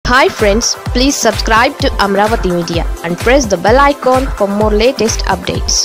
hi friends please subscribe to Amaravati media and press the bell icon for more latest updates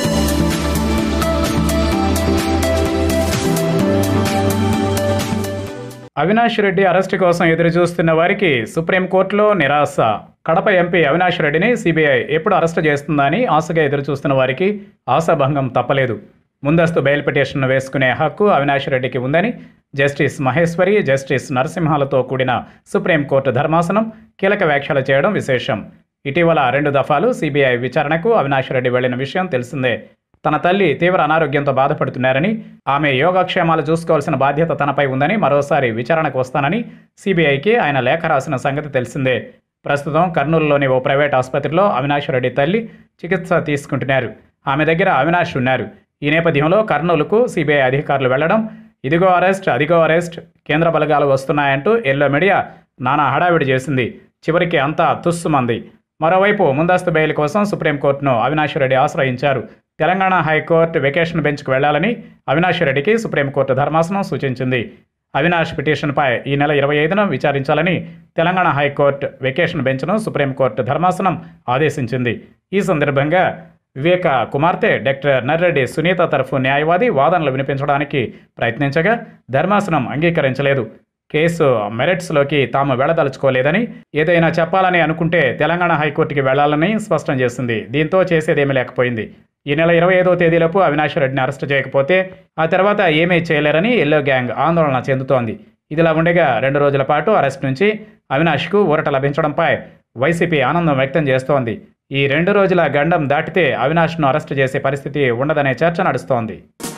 Avinash Reddy arrest కోసం ఎదురు చూస్తున్న వారికి సుప్రీంకోర్టులో నిరాశ కడప ఎంపీ అవినాష్ రెడ్డిని సిబిఐ ఎప్పుడు అరెస్టు చేస్తుందని ఆశగా ఎదురు చూస్తున్న వారికి ఆశాభంగం తప్పలేదు ముందస్తు బెయిల్ పిటిషన్ వేసుకునే హక్కు అవినాష్ రెడ్డికి ఉందని జస్టిస్ మహేశ్వరి జస్టిస్ నరసింహాలతో కూడిన సుప్రీంకోర్టు ధర్మాసనం కీలక వ్యాఖ్యలు చేయడం విశేషం ఇటీవల రెండు దఫాలు సిబిఐ విచారణకు అవినాష్ రెడ్డి వెళ్లిన విషయం తెలిసిందే తన తల్లి తీవ్ర అనారోగ్యంతో బాధపడుతున్నారని ఆమె యోగక్షేమాలు చూసుకోవాల్సిన బాధ్యత తనపై ఉందని మరోసారి విచారణకు వస్తానని సిబిఐకి ఆయన లేఖ రాసిన సంగతి తెలిసిందే ప్రస్తుతం కర్నూలులోని ఓ ప్రైవేట్ ఆసుపత్రిలో అవినాష్ రెడ్డి తల్లి చికిత్స తీసుకుంటున్నారు ఆమె దగ్గర అవినాష్ ఉన్నారు ఈ నేపథ్యంలో కర్నూలుకు సిబిఐ అధికారులు వెళ్లడం ఇదిగో అరెస్ట్ అదిగో అరెస్ట్ కేంద్ర బలగాలు వస్తున్నాయంటూ ఎల్లో మీడియా నానా హడావిడి చేసింది చివరికి అంతా తుస్సుమంది మరోవైపు ముందస్తు బెయిల్ కోసం సుప్రీంకోర్టును అవినాష్ రెడ్డి ఆశ్రయించారు తెలంగాణ హైకోర్టు వెకేషన్ బెంచ్కు వెళ్లాలని అవినాష్ రెడ్డికి సుప్రీంకోర్టు ధర్మాసనం సూచించింది అవినాష్ పిటిషన్పై ఈ నెల ఇరవై ఐదున విచారించాలని తెలంగాణ హైకోర్టు వెకేషన్ బెంచ్ను సుప్రీంకోర్టు ధర్మాసనం ఆదేశించింది ఈ సందర్భంగా వివేక కుమార్తె డాక్టర్ నర్రెడ్డి సునీత తరఫు న్యాయవాది వాదనలు వినిపించడానికి ప్రయత్నించగా ధర్మాసనం అంగీకరించలేదు కేసు మెరిట్స్లోకి తాము వెళ్లదలుచుకోలేదని ఏదైనా చెప్పాలని అనుకుంటే తెలంగాణ హైకోర్టుకి వెళ్లాలని స్పష్టం చేసింది దీంతో చేసేదేమీ లేకపోయింది ఈ నెల ఇరవై ఐదో తేదీలోపు అవినాష్ రెడ్డిని అరెస్టు చేయకపోతే ఆ తర్వాత ఏమీ చేయలేరని ఎల్లో గ్యాంగ్ ఆందోళన చెందుతోంది ఇదిలా ఉండగా రెండు రోజుల పాటు అరెస్ట్ నుంచి అవినాష్కు ఊరట లభించడంపై వైసీపీ ఆనందం వ్యక్తం చేస్తోంది ఈ రెండు రోజుల గండం దాటితే అవినాష్ను అరెస్టు చేసే పరిస్థితి ఉండదనే చర్చ నడుస్తోంది